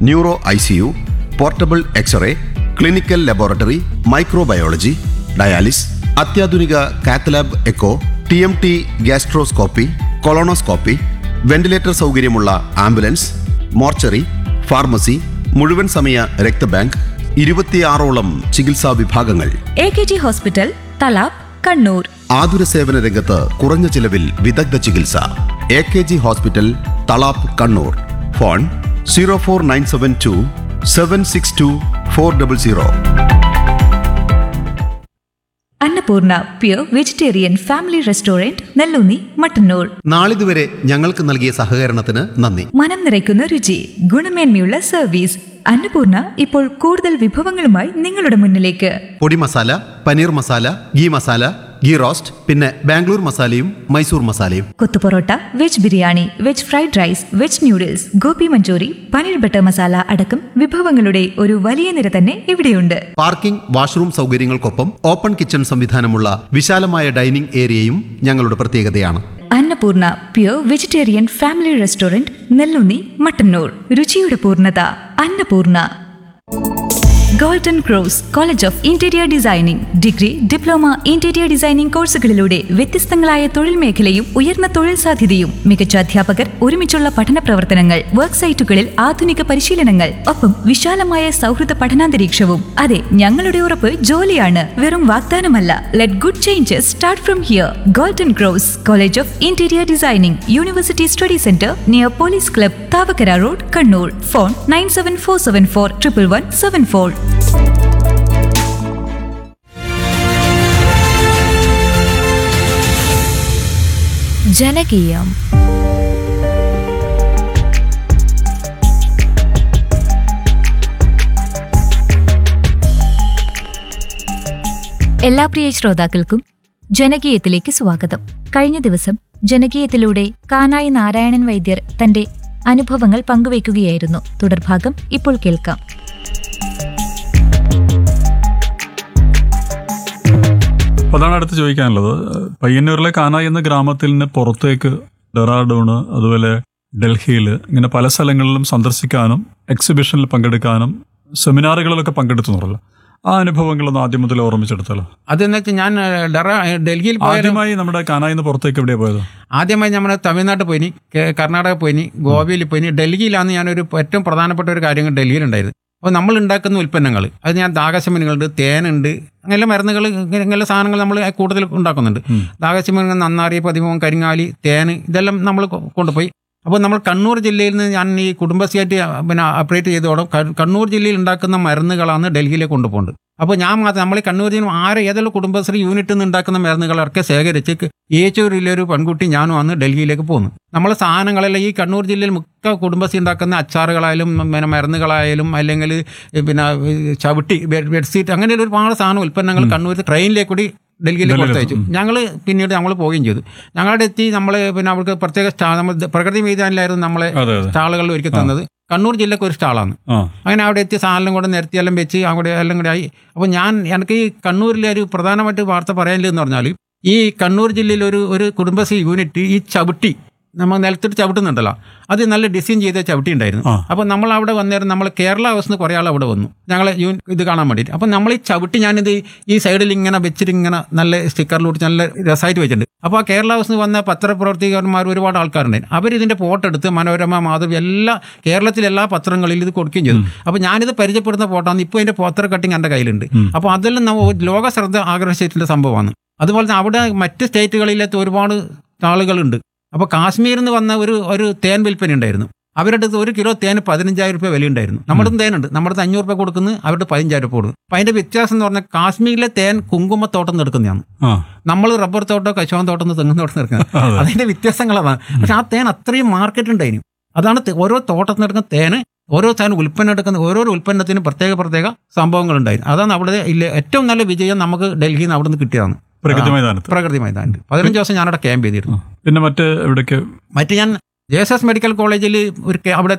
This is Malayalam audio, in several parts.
Neuro I C U portable x ray clinical laboratory microbiology dialysis അത്യാധുനിക cath lab echo T M T gastroscopy colonoscopy ventilator സൗകര്യമുള്ള ആംബുലൻസ് മോർച്ചറി ഫാർമസി മുഴുവൻ സമയ രക്തബാങ്ക് ഇരുപത്തിയാറോളം ചികിത്സാ വിഭാഗങ്ങൾ A K G hospital Thalap Kannur ആതുര സേവന രംഗത്ത് കുറഞ്ഞ ചിലവിൽ വിദഗ്ധ ചികിത്സ A K G hospital Thalap Kannur phone zero four nine seven two seven six two four double zero Annapurna pure vegetarian family restaurant Nelloonni Mattannur നാളിതുവരെ ഞങ്ങൾക്ക് നൽകിയ സഹകരണത്തിന് നന്ദി മനം നിറയ്ക്കുന്ന രുചി ഗുണമേന്മയുള്ള സർവീസ് അന്നപൂർണ ഇപ്പോൾ കൂടുതൽ വിഭവങ്ങളുമായി നിങ്ങളുടെ മുന്നിലേക്ക് പൊടി മസാല പനീർ മസാല ഗീ മസാല ഗീ റോസ്റ്റ് പിന്നെ ബാംഗ്ലൂർ മസാലയും മൈസൂർ മസാലയും kothu parotta veg biryani veg fried rice veg noodles gobi manchurian paneer butter masala അടക്കം വിഭവങ്ങളുടെ ഒരു വലിയ നിര തന്നെ ഇവിടെയുണ്ട് പാർക്കിംഗ് വാഷ്റൂം സൗകര്യങ്ങൾക്കൊപ്പം ഓപ്പൺ കിച്ചൺ സംവിധാനമുള്ള വിശാലമായ ഡൈനിംഗ് ഏരിയയും ഞങ്ങളുടെ പ്രത്യേകതയാണ് Annapurna pure vegetarian family restaurant Nellunni Mattannur രുചിയുടെ പൂർണ്ണത Annapurna golden cross college of interior designing degree diploma interior designing കോഴ്സുകളിലൂടെ വ്യത്യസ്തങ്ങളായ തൊഴിൽ മേഖലയും ഉയർന്ന തൊഴിൽ സാധ്യതയും മികച്ച അധ്യാപകർ ഒരുമിച്ചുള്ള പഠന പ്രവർത്തനങ്ങൾ വർക്ക് സൈറ്റുകളിൽ ആധുനിക പരിശീലനങ്ങൾ ഒപ്പം വിശാലമായ സൗഹൃദ പഠനാന്തരീക്ഷവും അതെ ഞങ്ങളുടെ ഉറപ്പ് ജോലിയാണ് വെറും വാഗ്ദാനമല്ല let good changes start from here golden cross college of interior designing university study centre near police club Thavakkara road Kannur phone nine seven four seven four triple one seven four ജനകീയം എല്ലാ പ്രിയ ശ്രോതാക്കൾക്കും ജനകീയത്തിലേക്ക് സ്വാഗതം കഴിഞ്ഞ ദിവസം ജനകീയത്തിലൂടെ കാനായി നാരായണൻ വൈദ്യർ തന്റെ അനുഭവങ്ങൾ പങ്കുവയ്ക്കുകയായിരുന്നു തുടർഭാഗം ഇപ്പോൾ കേൾക്കാം അപ്പോൾ അതാണ് അടുത്ത് ചോദിക്കാനുള്ളത് പയ്യന്നൂരിലെ കാനായി എന്ന ഗ്രാമത്തിൽ നിന്ന് പുറത്തേക്ക് ഡെറാഡൂണ് അതുപോലെ ഡൽഹിയിൽ ഇങ്ങനെ പല സ്ഥലങ്ങളിലും സന്ദർശിക്കാനും എക്സിബിഷനിൽ പങ്കെടുക്കാനും സെമിനാറുകളിലൊക്കെ പങ്കെടുത്തു എന്നുള്ളൂ ആ അനുഭവങ്ങളൊന്ന് ആദ്യം മുതൽ ഓർമ്മിച്ചെടുത്തല്ലോ അതെന്ന് വെച്ചാൽ ഞാൻ ഏഹ്, ഡെറ ഡൽഹിയിൽ പോയ ആദ്യമായി നമ്മുടെ കാനായിൽ നിന്ന് പുറത്തേക്ക് എവിടെയാണ് പോയത് ആദ്യമായി നമ്മൾ തമിഴ്നാട്ടിൽ പോയിനി കേ- കർണാടക പോയിനി ഗോവയിൽ പോയിനി ഡൽഹിയിലാണ് ഞാനൊരു ഏറ്റവും പ്രധാനപ്പെട്ട ഒരു കാര്യം ഡൽഹിയിലുണ്ടായത് അപ്പോൾ നമ്മൾ ഉണ്ടാക്കുന്ന ഉൽപ്പന്നങ്ങൾ അത് ഞാൻ ദാഹശമനികളുണ്ട് തേനുണ്ട് അങ്ങനെ മരുന്നുകൾ ഇങ്ങനെ സാധനങ്ങൾ നമ്മൾ കൂടുതൽ ഉണ്ടാക്കുന്നുണ്ട് ദാഹശമനികൾ നന്നാറി പതിമൂന്ന് കരിങ്ങാലി തേന് ഇതെല്ലാം നമ്മൾ കൊ- കൊണ്ടുപോയി അപ്പോൾ നമ്മൾ കണ്ണൂർ ജില്ലയിൽ നിന്ന് ഞാൻ ഈ കുടുംബശ്രീയായിട്ട് പിന്നെ ഓപ്പറേറ്റ് ചെയ്തോടെ ക- കണ്ണൂർ ജില്ലയിൽ ഉണ്ടാക്കുന്ന മരുന്നുകളാണ് ഡൽഹിയിലേക്ക് കൊണ്ടുപോകുന്നത് അപ്പോൾ ഞാൻ മാത്രം നമ്മൾ ഈ കണ്ണൂർ ജില്ല ആരെ ഏതെല്ലാം കുടുംബശ്രീ യൂണിറ്റിൽ നിന്ന് ഉണ്ടാക്കുന്ന മരുന്നുകളൊക്കെ ശേഖരിച്ച് ഏച്ചൂരിലെ ഒരു പെൺകുട്ടി ഞാനും അന്ന് ഡൽഹിയിലേക്ക് പോന്നു നമ്മൾ സാധനങ്ങളെല്ലാം ഈ കണ്ണൂർ ജില്ലയിൽ മിക്ക കുടുംബശ്രീ ഉണ്ടാക്കുന്ന അച്ചാറുകളായാലും പിന്നെ മരുന്നുകളായാലും അല്ലെങ്കിൽ പിന്നെ ഈ ചവിട്ടി ബെഡ് ബെഡ്ഷീറ്റ് അങ്ങനെ ഒരുപാട് സാധനം ഉൽപ്പന്നങ്ങൾ കണ്ണൂർ ട്രെയിനിലേക്ക് കൂടി ഡൽഹിയിലേക്ക് കൊടുത്തയച്ചു ഞങ്ങൾ പിന്നീട് നമ്മൾ പോവുകയും ചെയ്തു ഞങ്ങളുടെ എത്തി നമ്മൾ പിന്നെ അവർക്ക് പ്രത്യേക സ്റ്റാ നമ്മൾ പ്രകൃതി മൈതാനിലായിരുന്നു നമ്മളെ അതെ അതെ സ്റ്റാളുകൾ ഒരുക്കി തന്നത് കണ്ണൂർ ജില്ലക്ക് ഒരു സ്റ്റാളാണ് ആ അങ്ങനെ അവിടെ എത്തി സാധനം കൂടെ നിരത്തി എല്ലാം വെച്ച് അവിടെ എല്ലാം കൂടെ ആയി അപ്പോൾ ഞാൻ എനിക്ക് ഈ കണ്ണൂരിലെ ഒരു പ്രധാനമായിട്ട് വാർത്ത പറയാനില്ലെന്ന് പറഞ്ഞാൽ ഈ കണ്ണൂർ ജില്ലയിൽ ഒരു ഒരു കുടുംബശ്രീ യൂണിറ്റ് ഈ ചവിട്ടി നമ്മൾ നിലത്തിട്ട് ചവിട്ടുന്നുണ്ടല്ലോ അത് നല്ല ഡിസൈൻ ചെയ്ത ചവിട്ടി ഉണ്ടായിരുന്നു ആ. അപ്പോൾ നമ്മൾ അവിടെ വന്നേരം നമ്മൾ കേരള ഹൗസ് നിന്ന് കുറേ ആൾ അവിടെ വന്നു ഞങ്ങളെ യൂ ഇത് കാണാൻ വേണ്ടിയിട്ട് അപ്പോൾ നമ്മൾ ഈ ചവിട്ടി ഞാനിത് ഈ സൈഡിൽ ഇങ്ങനെ വെച്ചിട്ട് ഇങ്ങനെ നല്ല സ്റ്റിക്കറിലൂടെ നല്ല രസമായിട്ട് വെച്ചിട്ടുണ്ട് അപ്പോൾ ആ കേരള ഹൗസ് നിന്ന് വന്ന പത്രപ്രവർത്തകന്മാർ ഒരുപാട് ആൾക്കാരുണ്ടായിരുന്നു അവർ ഇതിൻ്റെ ഫോട്ടോ എടുത്ത് മനോരമ മാധവ് എല്ലാ കേരളത്തിലെ എല്ലാ പത്രങ്ങളിലും ഇത് കൊടുക്കുകയും ചെയ്തു അപ്പോൾ ഞാനിത് പരിചയപ്പെടുന്ന ഫോട്ടോ ആണ് ഇപ്പോൾ അതിൻ്റെ പോസ്റ്റർ കട്ടിങ് എൻ്റെ കയ്യിലുണ്ട് അപ്പോൾ അതെല്ലാം നമ്മ ലോക ശ്രദ്ധ ആകർഷിച്ചിട്ടുള്ള സംഭവമാണ് അതുപോലെ തന്നെ അവിടെ മറ്റ് സ്റ്റേറ്റുകളിലത്തെ ഒരുപാട് ആളുകളുണ്ട് അപ്പോൾ കാശ്മീരിൽ നിന്ന് വന്ന ഒരു ഒരു തേൻ വിൽപ്പന ഉണ്ടായിരുന്നു അവരുടെ അടുത്ത് ഒരു കിലോ തേന് പതിനഞ്ചായിരം രൂപ വിലയുണ്ടായിരുന്നു നമ്മുടെ അടുത്ത് തേനുണ്ട് നമ്മുടെ അടുത്ത് അഞ്ഞൂറ് രൂപ കൊടുക്കുന്നു അവരുടെ പതിനഞ്ചായിരം രൂപ കൊടുക്കും അപ്പം അതിന്റെ വ്യത്യാസം എന്ന് പറഞ്ഞാൽ കാശ്മീരിലെ തേൻ കുങ്കുമത്തോട്ടം നിന്ന് എടുക്കുന്നതാണ് ആ നമ്മൾ റബ്ബർ തോട്ടോ കശുവൻ തോട്ടം തെങ്ങും തോട്ടം എടുക്കുന്നത് അതെ. അതിന്റെ വ്യത്യാസങ്ങളാണ് പക്ഷെ ആ തേൻ അത്രയും മാർക്കറ്റ് ഉണ്ടായിരുന്നു അതാണ് തെ- ഓരോ തോട്ടത്തിൽ നിന്ന് എടുക്കുന്ന തേന് ഓരോ സാധനം ഉൽപ്പന്നം എടുക്കുന്ന ഓരോ ഉൽപ്പന്നത്തിനും പ്രത്യേക പ്രത്യേക സംഭവങ്ങൾ ഉണ്ടായിരുന്നു അതാണ് അവിടെ ഇല്ല ഏറ്റവും നല്ല വിജയം നമുക്ക് ഡൽഹിയിൽ നിന്ന് അവിടെ നിന്ന് കിട്ടിയതാണ് പ്രകൃതി മൈതാനത്ത് പ്രകൃതി മൈതാനിൽ പതിനഞ്ച് ദിവസം ഞാനവിടെ ക്യാമ്പ് ചെയ്തിരുന്നു പിന്നെ മറ്റ് എവിടേക്ക് മറ്റ് ഞാൻ ജെ എസ് എസ് മെഡിക്കൽ കോളേജിൽ ഒരു കേ- അവിടുത്തെ ഒരു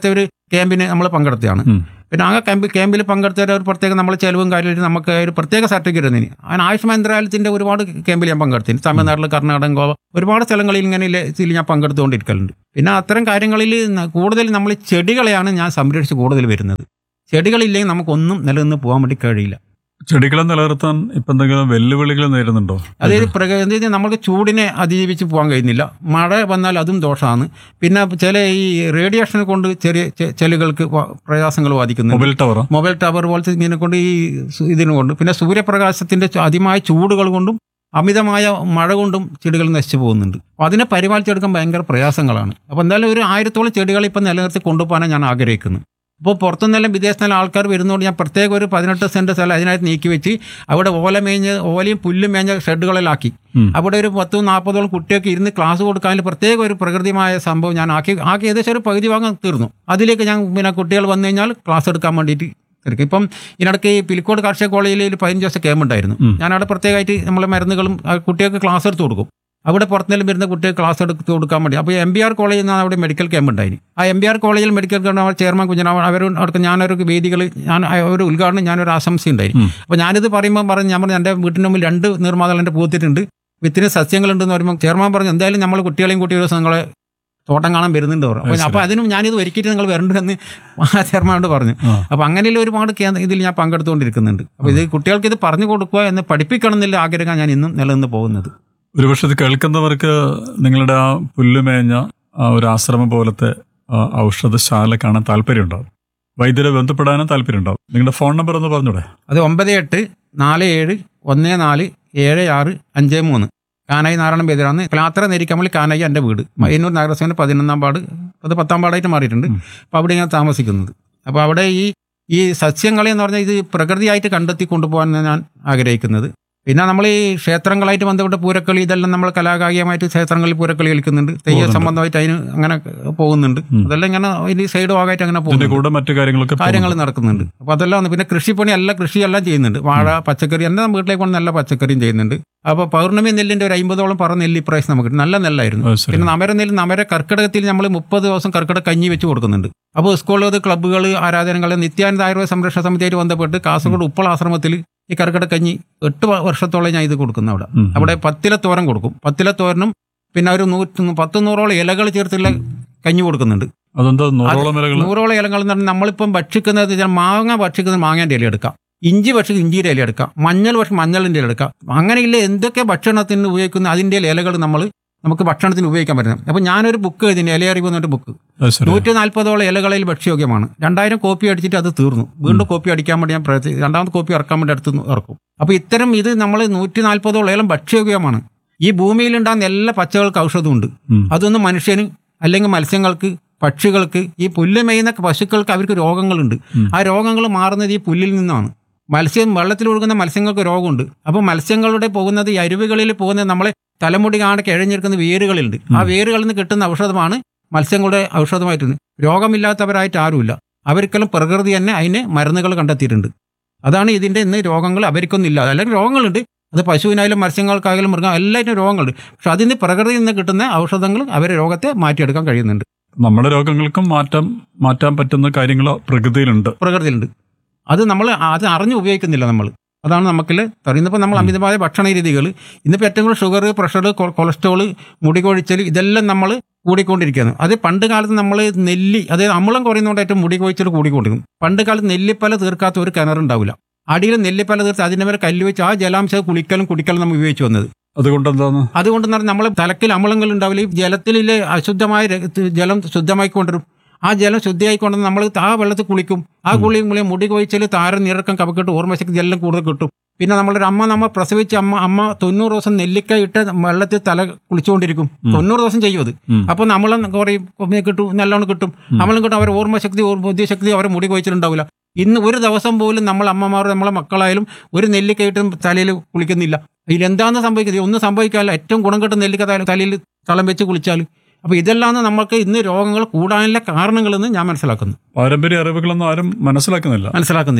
ക്യാമ്പിന് നമ്മൾ പങ്കെടുത്തതാണ് ഉം. പിന്നെ ആ ക്യാമ്പ് ക്യാമ്പിൽ പങ്കെടുത്ത ഒരു പ്രത്യേക നമ്മൾ ചെലവും കാര്യമായിട്ട് നമുക്ക് ഒരു പ്രത്യേക സർട്ടിഫിക്കറ്റ് തന്നിന് അതിന് ആയുഷ് മന്ത്രാലയത്തിന്റെ ഒരുപാട് ക്യാമ്പിൽ ഞാൻ പങ്കെടുത്തിന് തമിഴ്നാട്ടിൽ കർണാടക ഗോവ ഒരുപാട് സ്ഥലങ്ങളിൽ ഇങ്ങനെ ഇല്ല- ഇതിൽ ഞാൻ പങ്കെടുത്തുകൊണ്ടിരിക്കലുണ്ട് പിന്നെ അത്തരം കാര്യങ്ങളിൽ ന- കൂടുതൽ നമ്മൾ ചെടികളെയാണ് ഞാൻ സംരക്ഷിച്ച് കൂടുതൽ വരുന്നത് ചെടികളില്ലെങ്കിൽ നമുക്കൊന്നും നിലനിന്ന് പോകാൻ വേണ്ടി കഴിയില്ല ചെടികളെ നിലനിർത്താൻ ഇപ്പൊ എന്തെങ്കിലും വെല്ലുവിളികൾ നേരിടുന്നുണ്ടോ അതായത് പ്രകൃതി നമുക്ക് ചൂടിനെ അതിജീവിച്ച് പോകാൻ കഴിയുന്നില്ല മഴ വന്നാൽ അതും ദോഷമാണ് പിന്നെ ചില ഈ റേഡിയേഷനെ കൊണ്ട് ചെറിയ ചെ- ചെലുകൾക്ക് വ- പ്രയാസങ്ങൾ ബാധിക്കുന്നുണ്ട് മൊബൈൽ ടവറോ മൊബൈൽ ടവർ പോലത്തെ ഇതിനെ കൊണ്ട് ഈ സു- ഇതിനെ കൊണ്ട് പിന്നെ സൂര്യപ്രകാശത്തിന്റെ ചു- അതിമായ ചൂടുകൾ കൊണ്ടും അമിതമായ മഴ കൊണ്ടും ചെടികൾ നശിച്ചു പോകുന്നുണ്ട് അപ്പോൾ അതിനെ പരിപാലിച്ചെടുക്കാൻ ഭയങ്കര പ്രയാസങ്ങളാണ് അപ്പോൾ എന്തായാലും ഒരു ആയിരത്തോളം ചെടികൾ ഇപ്പം നിലനിർത്തി കൊണ്ടുപോകാനാണ് ഞാൻ ആഗ്രഹിക്കുന്നത് അപ്പോൾ പുറത്തുനിന്നെല്ലാം വിദേശത്തുനിന്ന് ആൾക്കാർ വരുന്നതുകൊണ്ട് ഞാൻ പ്രത്യേക ഒരു പതിനെട്ട് സെന്റ് സ്ഥലം അതിനകത്ത് നീക്കി വെച്ച് അവിടെ ഓല മേഞ്ഞ് ഓലയും പുല്ലും മേഞ്ഞ ഷെഡുകളിലാക്കി ഉം. അവിടെ ഒരു പത്തും നാൽപ്പതോളം കുട്ടികൾക്ക് ഇരുന്ന് ക്ലാസ് കൊടുക്കാൻ പ്രത്യേക ഒരു പ്രകൃതിമായ സംഭവം ഞാൻ ആക്കി ആക്കി ഏകദേശം ഒരു പകുതി ഭാഗം തീർന്നു അതിലേക്ക് ഞാൻ പിന്നെ കുട്ടികൾ വന്നു കഴിഞ്ഞാൽ ക്ലാസ് എടുക്കാൻ വേണ്ടിയിട്ട് തിരക്കും ഇപ്പം ഇതിനിടയ്ക്ക് ഈ പിലിക്കോട് കാർഷിക കോളേജിൽ ഒരു പതിനഞ്ച് ദിവസം ക്യാമ്പ് ഉണ്ടായിരുന്നു ഉം. ഞാൻ അവിടെ പ്രത്യേകമായിട്ട് നമ്മളെ മരുന്നുകളും ആ കുട്ടികൾക്ക് ക്ലാസ് എടുത്ത് കൊടുക്കും അവിടെ പുറത്തുനിന്നും വരുന്ന കുട്ടികൾ ക്ലാസ് എടുത്ത് കൊടുക്കാൻ വേണ്ടി അപ്പോൾ എം ബി ആർ കോളേജിൽ നിന്നാണ് അവിടെ മെഡിക്കൽ ക്യാമ്പ് ഉണ്ടായിരുന്നു ആ എം ബി ആർ കോളേജിൽ മെഡിക്കൽ ക്യാമ്പ് ചെയർമാൻ കുഞ്ഞനാവ് അവർ അവർക്ക് ഞാനൊരു വേദികൾ ഞാൻ ഒരു ഉദ്ഘാടനം ഞാനൊരു ആശംസ ഉണ്ടായിരുന്നു ഉം. അപ്പോൾ ഞാനിത് പറയുമ്പോൾ പറഞ്ഞു ഞാൻ പറഞ്ഞു എൻ്റെ വീട്ടിന് മുമ്പിൽ രണ്ട് നീർമാതകൾ എൻ്റെ പൂത്തിട്ടുണ്ട് വിത്തിന് സസ്യങ്ങളുണ്ടെന്ന് പറയുമ്പോൾ ചെയർമാൻ പറഞ്ഞു എന്തായാലും നമ്മൾ കുട്ടികളെയും കൂട്ടി ഒരു ദിവസം നിങ്ങളെ തോട്ടം കാണാൻ വരുന്നുണ്ട് പറഞ്ഞു അപ്പോൾ അത് അപ്പോൾ അതിനും ഞാനിത് ഒരുക്കിയിട്ട് നിങ്ങൾ വരണ്ടെന്ന് ആ ചെയർമാനോട് പറഞ്ഞു ആ. അപ്പോൾ അങ്ങനെയുള്ള ഒരുപാട് കേന്ദ്ര ഇതിൽ ഞാൻ പങ്കെടുത്തുകൊണ്ടിരിക്കുന്നുണ്ട് അപ്പോൾ ഇത് കുട്ടികൾക്ക് ഇത് പറഞ്ഞു കൊടുക്കുക എന്ന് പഠിപ്പിക്കണം എന്നുള്ള ആഗ്രഹം ഞാൻ ഇന്നും നിലനിന്ന് പോകുന്നത് ഒരുപക്ഷെ ഇത് കേൾക്കുന്നവർക്ക് നിങ്ങളുടെ ആ പുല്ലുമേഞ്ഞ ആ ഒരു ആശ്രമം പോലത്തെ ആ ഔഷധശാല കാണാൻ താല്പര്യമുണ്ടാവും വൈദ്യരെ ബന്ധപ്പെടാനും താല്പര്യമുണ്ടാവും നിങ്ങളുടെ ഫോൺ നമ്പർ ഒന്ന് പറഞ്ഞൂടെ അത് ഒമ്പത് എട്ട് നാല് ഏഴ് ഒന്ന് നാല് ഏഴ് ആറ് അഞ്ച് മൂന്ന് കാനായി നാരായണ ബേദരാന്ന് ക്ലാത്ര നെരിക്കമ്പളി കാനായി എൻ്റെ വീട് മയ്യന്നൂർ നഗരസഭയുടെ പതിനൊന്നാം പാട് അത് പത്താം പാടായിട്ട് മാറിയിട്ടുണ്ട് ഉം. അപ്പോൾ അവിടെ ഞാൻ താമസിക്കുന്നത് അപ്പോൾ അവിടെ ഈ ഈ സസ്യങ്ങളെ എന്ന് പറഞ്ഞാൽ ഇത് പ്രകൃതിയായിട്ട് കണ്ടെത്തി കൊണ്ടുപോകാൻ ഞാൻ ആഗ്രഹിക്കുന്നത് പിന്നെ നമ്മൾ ഈ ക്ഷേത്രങ്ങളായിട്ട് ബന്ധപ്പെട്ട് പൂരക്കളി ഇതെല്ലാം നമ്മൾ കലാകായികമായിട്ട് ക്ഷേത്രങ്ങളിൽ പൂരക്കളി കളിക്കുന്നുണ്ട് തെയ്യ പോകുന്നുണ്ട്. സംബന്ധമായിട്ട് അതിന് അങ്ങനെ പോകുന്നുണ്ട് ഉം. അതെല്ലാം ഇങ്ങനെ ഇതിന് സൈഡ് ഭാഗമായിട്ട് അങ്ങനെ ഇതിന്റെ പോകുന്നുണ്ട് കൂടെ മറ്റു കാര്യങ്ങളൊക്കെ കാര്യങ്ങൾ പോകുന്നുണ്ട്. നടക്കുന്നുണ്ട് അപ്പോൾ അതെല്ലാം ഒന്ന് പിന്നെ കൃഷിപ്പണി എല്ലാ കൃഷിയെല്ലാം ചെയ്യുന്നുണ്ട് വാഴ പച്ചക്കറി എൻ്റെ വീട്ടിലേക്ക് കൊണ്ട് നല്ല പച്ചക്കറിയും ചെയ്യുന്നുണ്ട് അപ്പോൾ പൗർണമി നെല്ലിന്റെ ഒരു അമ്പതോളം പറ നെല്ല് ഇപ്രാവശ്യം നമുക്ക് കിട്ടും. നല്ല നെല്ലായിരുന്നു അത് ശരി. പിന്നെ നമര നെല്ല് നമര കർക്കിടകത്തിൽ നമ്മൾ മുപ്പത് ദിവസം കർക്കിടക കഞ്ഞി വെച്ച് കൊടുക്കുന്നുണ്ട് അപ്പോൾ സ്കൂളുകൾ ക്ലബ്ബുകൾ ആരാധനകൾ നിത്യാനന്ദ ആയുർവേദ സംരക്ഷണ സമിതിയായിട്ട് ബന്ധപ്പെട്ട് കാസർഗോഡ് ഉപ്പള ആശ്രമത്തിൽ ഈ കർക്കിടക കഞ്ഞി എട്ട് വ- വർഷത്തോളം ഞാൻ ഇത് കൊടുക്കുന്നു അവിടെ ഉം. അവിടെ പത്തില തോരൻ കൊടുക്കും പത്തില തോരനും പിന്നെ ഒരു നൂറ്റി പത്ത് നൂറോളം ഇലകൾ ചേർത്തുള്ള കഞ്ഞി കൊടുക്കുന്നുണ്ട് അതെന്താ നൂറോളം വിലകൾ നൂറോളം ഇലകൾ എന്ന് പറഞ്ഞാൽ നമ്മളിപ്പം ഭക്ഷിക്കുന്നത് വെച്ചാൽ മാങ്ങ ഭക്ഷിക്കുന്നത് മാങ്ങേൻ്റെ ഇല എടുക്കാം ഇഞ്ചി ഭക്ഷിക്കുന്ന ഇഞ്ചിയുടെ ഇല എടുക്കാം മഞ്ഞൾ ഭക്ഷിക്കുന്ന മഞ്ഞളിൻ്റെ ഇല എടുക്കാം അങ്ങനെയില്ല എന്തൊക്കെ ഭക്ഷണത്തിന് ഉപയോഗിക്കുന്ന അതിൻ്റെ ഇലകൾ നമ്മൾ നമുക്ക് ഭക്ഷണത്തിന് ഉപയോഗിക്കാൻ പറ്റുന്നത് അപ്പോൾ ഞാനൊരു ബുക്ക് എഴുതിന് ഇലയറിവ് എന്നിട്ട് ബുക്ക് അത് ശരി നൂറ്റി നാൽപ്പതോളം ഇലകളിൽ ഭക്ഷ്യയോഗ്യമാണ് രണ്ടായിരം കോപ്പി അടിച്ചിട്ട് അത് തീർന്നു വീണ്ടും കോപ്പി അടിക്കാൻ വേണ്ടി ഞാൻ പ്രയത്നി രണ്ടാമത് കോപ്പി ഇറക്കാൻ വേണ്ടി അടുത്ത് ഇറക്കും അപ്പോൾ ഇത്തരം ഇത് നമ്മൾ നൂറ്റി നാൽപ്പതോളം ഇലം ഭക്ഷ്യയോഗ്യമാണ് ഈ ഭൂമിയിലുണ്ടാകുന്ന എല്ലാ പച്ചകൾക്ക് ഔഷധമുണ്ട് ഉം. അതൊന്നും മനുഷ്യന് അല്ലെങ്കിൽ മത്സ്യങ്ങൾക്ക് പക്ഷികൾക്ക് ഈ പുല്ല് മേയുന്ന പശുക്കൾക്ക് അവർക്ക് രോഗങ്ങളുണ്ട് ആ രോഗങ്ങൾ മാറുന്നത് ഈ പുല്ലിൽ നിന്നാണ് മത്സ്യം വെള്ളത്തിൽ ഒഴുകുന്ന മത്സ്യങ്ങൾക്ക് രോഗമുണ്ട് അപ്പോൾ മത്സ്യങ്ങളുടെ പോകുന്നത് ഈ അരുവികളിൽ പോകുന്നത് നമ്മളെ തലമുടി കാണെ കിഴഞ്ഞിരിക്കുന്ന വേരുകളുണ്ട് ആ വേരുകളിൽ നിന്ന് കിട്ടുന്ന ഔഷധമാണ് മത്സ്യങ്ങളുടെ ഔഷധമായിട്ടുണ്ട് രോഗമില്ലാത്തവരായിട്ട് ആരുമില്ല അവർക്കെല്ലാം പ്രകൃതി തന്നെ അതിന് മരുന്നുകൾ കണ്ടെത്തിയിട്ടുണ്ട് അതാണ് ഇതിൻ്റെ ഇന്ന് രോഗങ്ങൾ അവർക്കൊന്നില്ല അല്ലെങ്കിൽ രോഗങ്ങളുണ്ട് അത് പശുവിനായാലും മത്സ്യങ്ങൾക്കായാലും മൃഗം എല്ലാറ്റിനും രോഗങ്ങളുണ്ട് പക്ഷെ അതിന് പ്രകൃതിയിൽ നിന്ന് കിട്ടുന്ന ഔഷധങ്ങൾ അവരെ രോഗത്തെ മാറ്റിയെടുക്കാൻ കഴിയുന്നുണ്ട് നമ്മുടെ രോഗങ്ങൾക്കും മാറ്റാൻ മാറ്റാൻ പറ്റുന്ന കാര്യങ്ങൾ പ്രകൃതിയിലുണ്ട് പ്രകൃതിയിലുണ്ട് അത് നമ്മൾ അത് അറിഞ്ഞ് ഉപയോഗിക്കുന്നില്ല നമ്മൾ അതാണ് നമുക്കിൽ ഇന്നിപ്പോൾ നമ്മൾ അമിതമായ ഭക്ഷണ രീതികൾ ഇന്നിപ്പോൾ ഏറ്റവും കൂടുതൽ ഷുഗർ പ്രഷർ കൊളസ്ട്രോൾ മുടി കൊഴിച്ചൽ ഇതെല്ലാം നമ്മൾ കൂടിക്കൊണ്ടിരിക്കുകയാണ് അത് പണ്ട് കാലത്ത് നമ്മൾ നെല്ലി അതായത് അമ്ലം കുറയുന്നതുകൊണ്ട് ഏറ്റവും മുടി കൊഴിച്ചൽ കൂടിക്കൊണ്ടിരിക്കും പണ്ട് കാലത്ത് നെല്ലിപ്പല തീർക്കാത്ത ഒരു കിണറുണ്ടാവില്ല അടിയിൽ നെല്ലിപ്പല തീർത്ത് അതിൻ്റെ മേലെ കല്ല് വെച്ച് ആ ജലാംശം കുളിക്കലും കുടിക്കലും നമ്മൾ ഉപയോഗിച്ച് വന്നത് അതുകൊണ്ട് എന്താണ് അതുകൊണ്ട് നമ്മൾ തലക്കിൽ അമ്ലങ്ങൾ ഉണ്ടാവില്ല ഈ ജലത്തിലെ അശുദ്ധമായ ര- ജലം ശുദ്ധമായിക്കൊണ്ടിരും ആ ജലം ശുദ്ധിയായിക്കൊണ്ട് നമ്മൾ ആ വെള്ളത്തിൽ കുളിക്കും ആ കുളിയും കുളിയും മുടി കൊഴിച്ചൽ താരം നിറക്കം കപക്കെട്ട് ഓർമ്മശക്തി എല്ലാം കൂടുതൽ കിട്ടും പിന്നെ നമ്മളൊരു അമ്മ നമ്മ പ്രസവിച്ച അമ്മ അമ്മ തൊണ്ണൂറ് ദിവസം നെല്ലിക്ക ഇട്ട് വെള്ളത്തിൽ തല കുളിച്ചുകൊണ്ടിരിക്കും തൊണ്ണൂറ് ദിവസം ചെയ്യും അത് ഉം. അപ്പോൾ നമ്മൾ കുറയും കൊമ്പിനെ കിട്ടും നല്ലോണം കിട്ടും നമ്മളും കിട്ടും അവരെ ഓർമ്മശക്തി ഓർ- ബുദ്ധിശക്തി അവരെ മുടി കൊഴിച്ചിലുണ്ടാവില്ല ഇന്ന് ഒരു ദിവസം പോലും നമ്മൾ അമ്മമാർ നമ്മളെ മക്കളായാലും ഒരു നെല്ലിക്ക ഇട്ടും തലയിൽ കുളിക്കുന്നില്ല ഇതിലെന്താന്ന് സംഭവിക്കുന്നത് ഒന്നും സംഭവിക്കാല്ല ഏറ്റവും ഗുണം കിട്ടുന്ന നെല്ലിക്ക തല- തലയിൽ തളം വെച്ച് കുളിച്ചാൽ അപ്പോൾ ഇതെല്ലാം നമുക്ക് ഇന്ന് രോഗങ്ങൾ കൂടാനുള്ള കാരണങ്ങളെന്ന് ഞാൻ മനസ്സിലാക്കുന്നു പാരമ്പര്യ അറിവുകളൊന്നും ആരും മനസ്സിലാക്കുന്നില്ല മനസ്സിലാക്കുന്നില്ല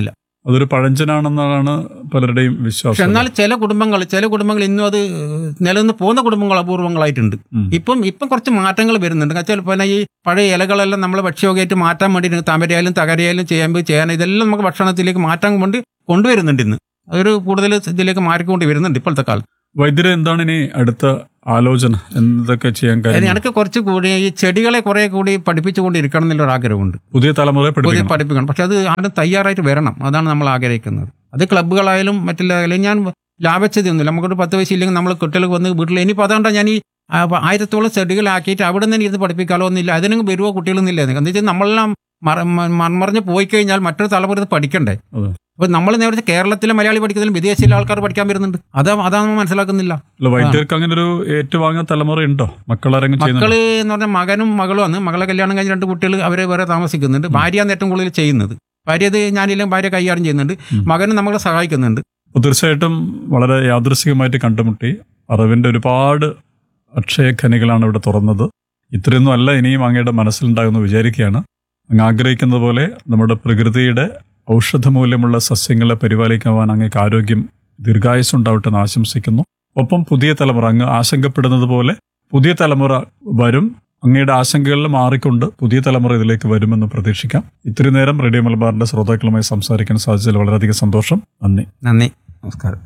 അതൊരു പഴഞ്ചനാണെന്നാണ് പലരുടെയും പക്ഷെ വിശ്വാസം എന്നാൽ ചില കുടുംബങ്ങൾ ചില കുടുംബങ്ങൾ ഇന്നും അത് നിലനിന്ന് പോകുന്ന കുടുംബങ്ങൾ അപൂർവങ്ങളായിട്ടുണ്ട് ഉം. ഇപ്പം ഇപ്പം കുറച്ച് മാറ്റങ്ങൾ വരുന്നുണ്ട് ചിലപ്പോൾ ഈ പഴയ ഇലകളെല്ലാം നമ്മൾ ഭക്ഷ്യയോഗമായിട്ട് മാറ്റാൻ വേണ്ടിയിട്ട് താമരയായാലും തകരയായാലും ചേമ്പ് ചേന ഇതെല്ലാം നമുക്ക് ഭക്ഷണത്തിലേക്ക് മാറ്റാൻ കൊണ്ട് കൊണ്ടുവരുന്നുണ്ട് ഇന്ന് അതൊരു കൂടുതൽ ഇതിലേക്ക് മാറിക്കൊണ്ട് വരുന്നുണ്ട് ഇപ്പോഴത്തെ കാലത്ത് വൈദ്യര് എന്താണ് ഇനി അടുത്ത ആലോചന എന്തൊക്കെ ചെയ്യാൻ അതിന് കാര്യം എനിക്ക് കുറച്ച് കൂടി ഈ ചെടികളെ കുറെ കൂടി പഠിപ്പിച്ചുകൊണ്ട് ഇരിക്കണം എന്നുള്ളൊരു ആഗ്രഹമുണ്ട് പുതിയ തലമുറയെ പുതിയ പഠിപ്പിക്കണം പഠിപ്പിക്കണം പക്ഷെ അത് ആരും തയ്യാറായിട്ട് വരണം അതാണ് നമ്മൾ ആഗ്രഹിക്കുന്നത് അത് ക്ലബ്ബുകളായാലും മറ്റുള്ളതായാലും ഞാൻ ലാഭിച്ചതൊന്നുമില്ല നമുക്കൊരു പത്ത് വയസ്സ് ഇല്ലെങ്കിൽ നമ്മൾ കുട്ടികൾക്ക് വന്ന് വീട്ടിൽ ഇനിയിപ്പോൾ അതുകൊണ്ടാണ് ഞാൻ ഈ ആ, പ- ആയിരത്തോളം ചെടികളാക്കിയിട്ട് അവിടെ നിന്ന് ഇരുന്ന് പഠിപ്പിക്കാലോ എന്നില്ല അതിനും വരുവോ കുട്ടികളൊന്നുമില്ല എന്താ വെച്ചാൽ നമ്മളെല്ലാം മറ- മ- മൺമറഞ്ഞ് പോയി കഴിഞ്ഞാൽ മറ്റൊരു തലമുറ ഇത് പഠിക്കണ്ടേ അതെ. അപ്പൊ നമ്മൾ നേരത്തെ കേരളത്തിലെ മലയാളി പഠിക്കുന്നതിലും വിദേശിയിലെ ആൾക്കാർ പഠിക്കാൻ വരുന്നുണ്ട് അതാ അതാണ് നമ്മൾ മനസ്സിലാക്കുന്നില്ല അല്ല വൈദ്യർക്ക് അങ്ങനെ ഒരു ഏറ്റുവാങ്ങുന്ന തലമുറ ഉണ്ടോ മക്കളാരെങ്കിലും ചെയ്യുന്നുണ്ടോ മക്കള് എന്ന് പറഞ്ഞാൽ മകനും മകളും ആണ് മകളെ കല്യാണം കഴിഞ്ഞ രണ്ട് കുട്ടികൾ അവരെ വേറെ താമസിക്കുന്നുണ്ട് ഭാര്യയാണ് ഏറ്റവും കൂടുതൽ ചെയ്യുന്നത് ഭാര്യ ഇത് ഞാനില്ലെങ്കിൽ ഭാര്യ കൈകാര്യം ചെയ്യുന്നുണ്ട് ഉം. മകനും നമ്മളെ സഹായിക്കുന്നുണ്ട് അപ്പോൾ തീർച്ചയായിട്ടും വളരെ യാദൃശികമായിട്ട് കണ്ടുമുട്ടി അറിവിന്റെ ഒരുപാട് അക്ഷയ ഖനികളാണ് ഇവിടെ തുറന്നത് ഇത്രയൊന്നും അല്ല ഇനിയും അങ്ങയുടെ മനസ്സിലുണ്ടാകുമെന്ന് വിചാരിക്കുകയാണ് അങ്ങ് ആഗ്രഹിക്കുന്ന പോലെ നമ്മുടെ പ്രകൃതിയുടെ ഔഷധമൂല്യമുള്ള സസ്യങ്ങളെ പരിപാലിക്കുവാൻ അങ്ങേക്ക് ആരോഗ്യം ദീർഘായുസ് ഉണ്ടാവട്ടെ എന്ന് ആശംസിക്കുന്നു ഒപ്പം പുതിയ തലമുറ അങ്ങ് ആശങ്കപ്പെടുന്നത് പോലെ പുതിയ തലമുറ വരും അങ്ങയുടെ ആശങ്കകളിൽ മാറിക്കൊണ്ട് പുതിയ തലമുറ ഇതിലേക്ക് വരുമെന്ന് പ്രതീക്ഷിക്കാം ഇത്തിരി നേരം റേഡിയോ മലബാറിന്റെ ശ്രോതാക്കളുമായി സംസാരിക്കാൻ സാധിച്ചതിൽ വളരെയധികം സന്തോഷം നന്ദി നന്ദി നമസ്കാരം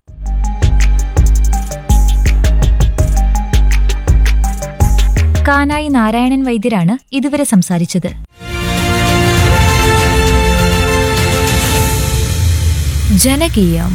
കാനായി നാരായണൻ വൈദ്യരാണ് ഇതുവരെ സംസാരിച്ചത് ജനകീയം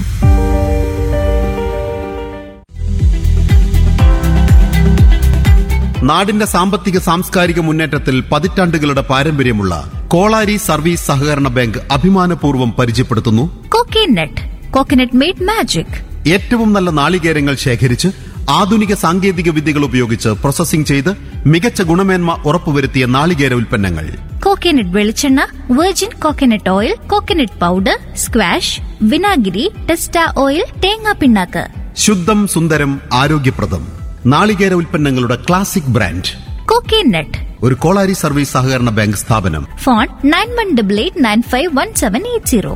നാടിന്റെ സാമ്പത്തിക സാംസ്കാരിക മുന്നേറ്റത്തിൽ പതിറ്റാണ്ടുകളുടെ പാരമ്പര്യമുള്ള കോളാരി സർവീസ് സഹകരണ ബാങ്ക് അഭിമാനപൂർവ്വം പരിചയപ്പെടുത്തുന്നു കോക്കനട്ട് കോക്കനട്ട് മെയ്ഡ് മാജിക് ഏറ്റവും നല്ല നാളികേരങ്ങൾ ശേഖരിച്ച് ആധുനിക സാങ്കേതിക വിദ്യകൾ ഉപയോഗിച്ച് പ്രോസസ്സിംഗ് ചെയ്ത് മികച്ച ഗുണമേന്മ ഉറപ്പുവരുത്തിയ നാളികേര ഉൽപ്പന്നങ്ങൾ കോക്കനട്ട് വെളിച്ചെണ്ണ virgin coconut oil coconut powder squash വിനാഗിരി ടെസ്റ്റ ഓയിൽ തേങ്ങാ പിണ്ണാക്ക് ശുദ്ധം സുന്ദരം ആരോഗ്യപ്രദം നാളികേര ഉൽപ്പന്നങ്ങളുടെ ക്ലാസിക് ബ്രാൻഡ് കോക്കനട്ട് ഒരു കോളാരി സർവീസ് സഹകരണ ബാങ്ക് സ്ഥാപനം phone nine one double eight nine five one seven eight zero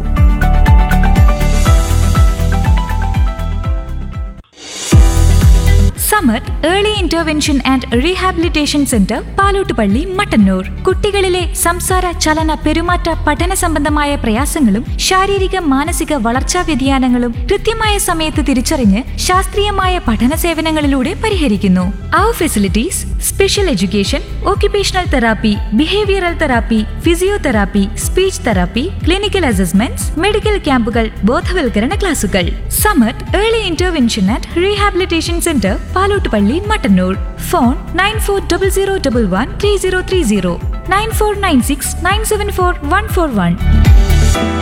Samar early intervention and rehabilitation centre Palottupalli Mattannur കുട്ടികളിലെ സംസാര ചലന പെരുമാറ്റ പഠന സംബന്ധമായ പ്രയാസങ്ങളും ശാരീരിക മാനസിക വളർച്ചാ വ്യതിയാനങ്ങളും കൃത്യമായ സമയത്ത് തിരിച്ചറിഞ്ഞ് ശാസ്ത്രീയമായ പഠന സേവനങ്ങളിലൂടെ പരിഹരിക്കുന്നു അവർ facilities special education occupational therapy behavioural therapy physiotherapy speech therapy clinical assessments medical ക്യാമ്പുകൾ ബോധവൽക്കരണ ക്ലാസുകൾ Samath early intervention and rehabilitation centre Palottupalli Mattannur phone nine four double zero double one three zero three zero nine four nine six nine seven four one four one